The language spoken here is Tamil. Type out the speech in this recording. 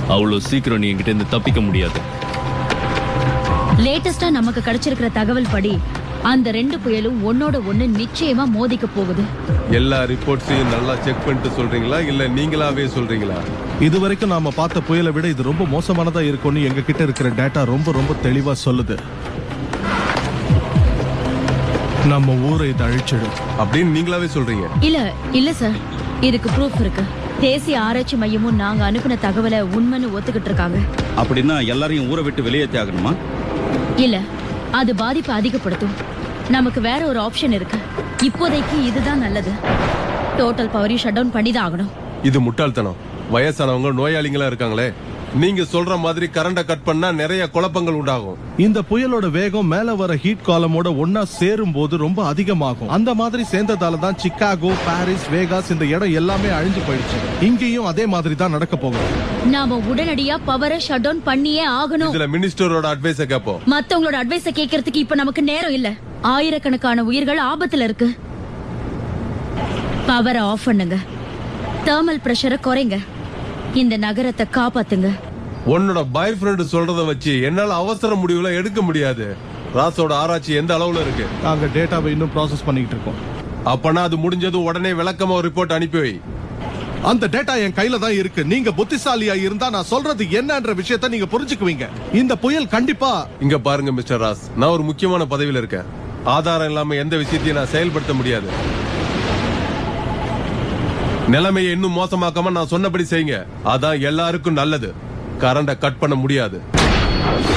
அவ்வளவு சீக்கிரம் நீ என்கிட்ட இருந்து தப்பிக்க முடியாது லேட்டஸ்டா நமக்கு கிடைச்சிருக்கிற தகவல் படி அந்த ரெண்டு புயலும் ஒன்னோட ஒண்ணு நிச்சயமா மோதிக்க போகுது எல்லா ரிப்போர்ட்ஸையும் நல்லா செக் பண்ணிட்டு சொல்றீங்களா இல்ல நீங்களாவே சொல்றீங்களா இது வரைக்கும் நாம பார்த்த புயலை விட இது ரொம்ப மோசமானதா இருக்கும்னு எங்க கிட்ட இருக்கிற டேட்டா ரொம்ப ரொம்ப தெளிவா சொல்லுது நம்ம ஊரை இது அழிச்சிடும் அப்படின்னு நீங்களாவே சொல்றீங்க இல்ல இல்ல சார் இதுக்கு ப்ரூஃப் இருக்கு தேசிய ஆராய்ச்சி மையமும் நாங்க அனுப்பின தகவலை உண்மைன்னு ஒத்துக்கிட்டு இருக்காங்க அப்படின்னா எல்லாரையும் ஊரை விட்டு வெளியேற்றி ஆகணுமா இல்ல அது பாதிப்பை அதிகப்படுத்தும் நமக்கு வேற ஒரு ஆப்ஷன் இருக்கு இப்போதைக்கு இதுதான் நல்லது டோட்டல் பவரையும் ஷட் டவுன் பண்ணி தான் ஆகணும் இது முட்டாள்தனம் வயசானவங்க நோயாளிங்களா இருக்காங்களே நீங்க சொல்ற மாதிரி கரண்ட கட் பண்ணா நிறைய குழப்பங்கள் உண்டாகும் இந்த புயலோட வேகம் மேல வர ஹீட் காலமோட ஒன்னா சேரும் போது ரொம்ப அதிகமாகும் அந்த மாதிரி சேர்ந்ததால தான் சிக்காகோ பாரிஸ் வேகாஸ் இந்த இடம் எல்லாமே அழிஞ்சு போயிடுச்சு இங்கேயும் அதே மாதிரி தான் நடக்க போகுது நாம உடனடியா பவரை ஷட் டவுன் பண்ணியே ஆகணும் இதுல மினிஸ்டரோட அட்வைஸ கேப்போம் மத்தவங்களோட அட்வைஸ கேட்கறதுக்கு இப்ப நமக்கு நேரம் இல்ல ஆயிரக்கணக்கான உயிர்கள் ஆபத்துல இருக்கு பவரை ஆஃப் பண்ணுங்க தெர்மல் பிரஷரை குறைங்க இந்த நகரத்தை காப்பாத்துங்க உன்னோட பாய் ஃப்ரெண்ட் சொல்றத வச்சு என்னால அவசர முடிவுல எடுக்க முடியாது ராசோட ஆராய்ச்சி எந்த அளவுல இருக்கு நாங்க டேட்டாவை இன்னும் ப்ராசஸ் பண்ணிட்டு இருக்கோம் அப்பனா அது முடிஞ்சது உடனே விளக்கமா ஒரு ரிப்போர்ட் அனுப்பி வை அந்த டேட்டா என் கையில தான் இருக்கு நீங்க புத்திசாலியா இருந்தா நான் சொல்றது என்னன்ற விஷயத்த நீங்க புரிஞ்சுக்குவீங்க இந்த புயல் கண்டிப்பா இங்க பாருங்க மிஸ்டர் ராஸ் நான் ஒரு முக்கியமான பதவியில இருக்கேன் ஆதாரம் இல்லாம எந்த விஷயத்தையும் நான் செயல்படுத்த முடியாது நிலைமையை இன்னும் மோசமாக்காம நான் சொன்னபடி செய்யுங்க அதான் எல்லாருக்கும் நல்லது கரண்ட கட் பண்ண முடியாது